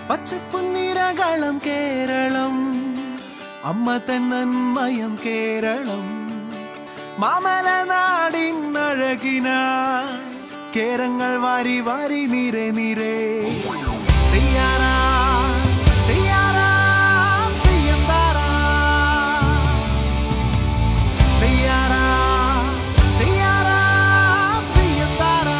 പച്ചപ്പുന്നിരകളം കേരളം അമ്മ തന്നന്മയം കേരളം മാമലനാടിൻ അഴകിന കേരങ്ങൾ വാരി വാരി നിരെ നിരെ തെയ്യാറാ തെയ്യാറാ തെയ്യന്താറാ തെയ്യാറാ തെയ്യാറാ തെയ്യന്താറാ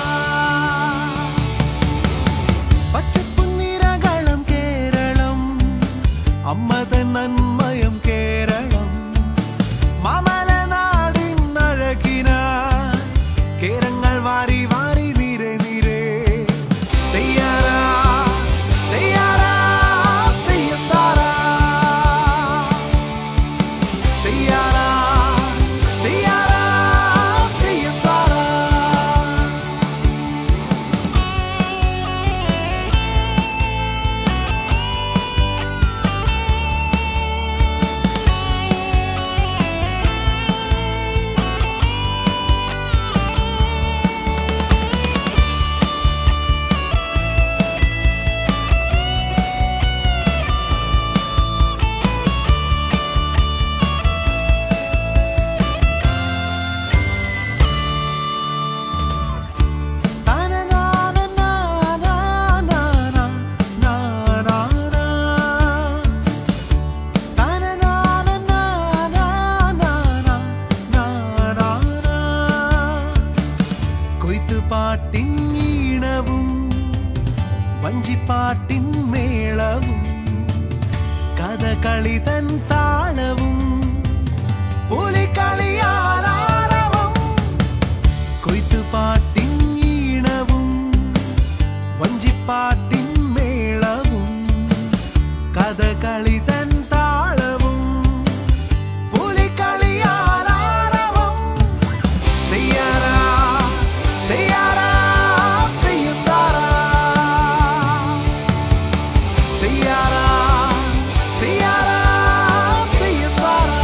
പച്ചപ്പുന്നിരകളം കേരളം അമ്മതൻ നന്മയം കേരളം മാമലനാടിൻ അഴകിന കേരങ്ങൾ വാരി വാരി നിരെ നിരെ തെയ്യാറാ തെയ്യാറാ തെയ്യന്താറാ തെയ്യാറാ തെയ്യാറാ തെയ്യന്താറാ കൊയ്ത്തുപാട്ടിൻ ഈണവും വഞ്ചിപ്പാട്ടിൻ മേളവും കഥകളി തൻ താളവും പുലിക്കളിയാലാരവം കൊയ്ത്തുപാട്ടിൻ ഈണവും വഞ്ചിപ്പാട്ടിൻ മേളവും കഥകളി തൻ താളവും പുലിക്കളിയാലാരവം തെയ്യാറാ തെയ്യാറാ തെയ്യന്താറാ തെയ്യാറാ തെയ്യാറാ തെയ്യന്താറാ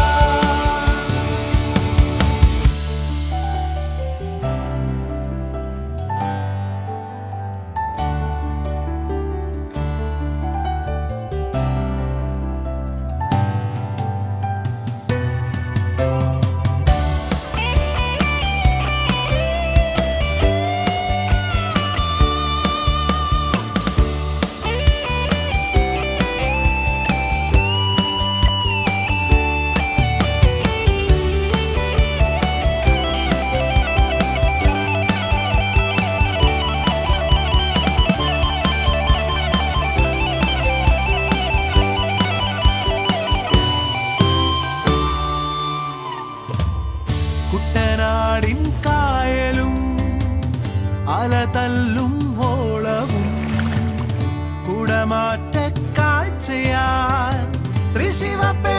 കുട്ടനാടിൻ കായലും അലതല്ലും ഓളവും കുടമാറ്റ കാഴ്ചയാൽ തൃശിവപ്പേ